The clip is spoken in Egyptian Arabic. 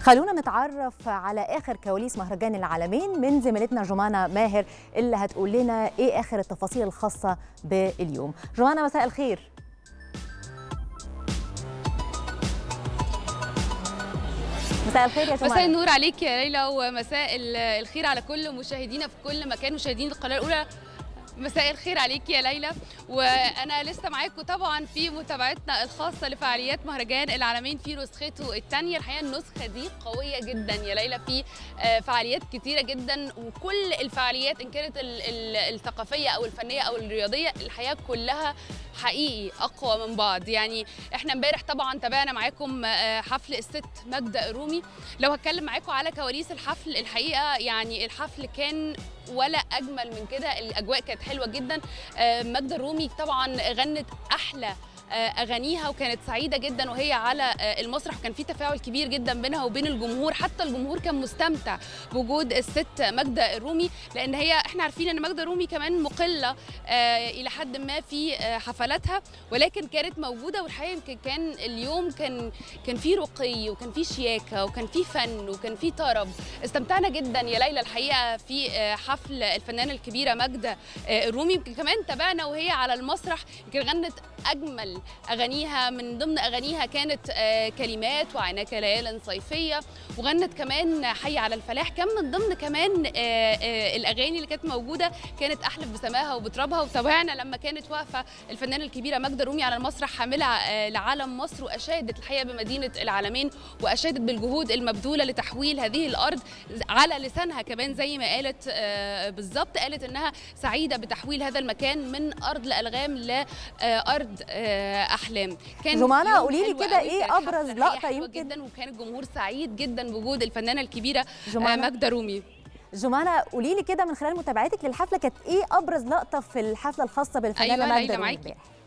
خلونا نتعرف على اخر كواليس مهرجان العالمين من زميلتنا جمانه ماهر اللي هتقول لنا ايه اخر التفاصيل الخاصه باليوم جمانه مساء الخير مساء الخير يا جمانه مساء النور عليك يا ليلى ومساء الخير على كل مشاهدينا في كل مكان مشاهدين القناه الاولى مساء الخير عليك يا ليلى وانا لسه معاكم طبعا في متابعتنا الخاصه لفعاليات مهرجان العالمين في نسخته الثانيه الحقيقه النسخه دي قويه جدا يا ليلى في فعاليات كتيره جدا وكل الفعاليات ان كانت الثقافيه او الفنيه او الرياضيه الحقيقه كلها حقيقي اقوى من بعض يعني احنا امبارح طبعا تابعنا معاكم حفل الست ماجده الرومي لو هتكلم معاكم على كواليس الحفل الحقيقه يعني الحفل كان ولا اجمل من كده الاجواء كانت حلوه جدا ماجده الرومي طبعا غنت احلى اغانيها وكانت سعيده جدا وهي على المسرح وكان في تفاعل كبير جدا بينها وبين الجمهور حتى الجمهور كان مستمتع بوجود الست ماجده الرومي لان هي احنا عارفين ان ماجده الرومي كمان مقله الى حد ما في حفلاتها ولكن كانت موجوده والحقيقه يمكن كان اليوم كان كان في رقي وكان في شياكه وكان في فن وكان في طرب استمتعنا جدا يا ليلى الحقيقه في حفل الفنانه الكبيره ماجده الرومي يمكن كمان تابعنا وهي على المسرح يمكن غنت اجمل اغانيها من ضمن اغانيها كانت كلمات وعيناك ليالا صيفيه وغنت كمان حي على الفلاح كان من ضمن كمان الاغاني اللي كانت موجوده كانت احلف بسماها وبترابها وتابعنا لما كانت واقفه الفنانه الكبيره ماجده رومي على المسرح حامله لعلم مصر واشادت الحقيقه بمدينه العالمين واشادت بالجهود المبذوله لتحويل هذه الارض على لسانها كمان زي ما قالت بالظبط قالت انها سعيده بتحويل هذا المكان من ارض الالغام لارض احلام كان جمانه قولي لي كده ايه ابرز لقطه يمكن جدا وكان الجمهور سعيد جدا بوجود الفنانه الكبيره ماجده رومي جمانه قولي لي كده من خلال متابعتك للحفله كانت ايه ابرز لقطه في الحفله الخاصه بالفنانه أيوة ماجده رومي معاكي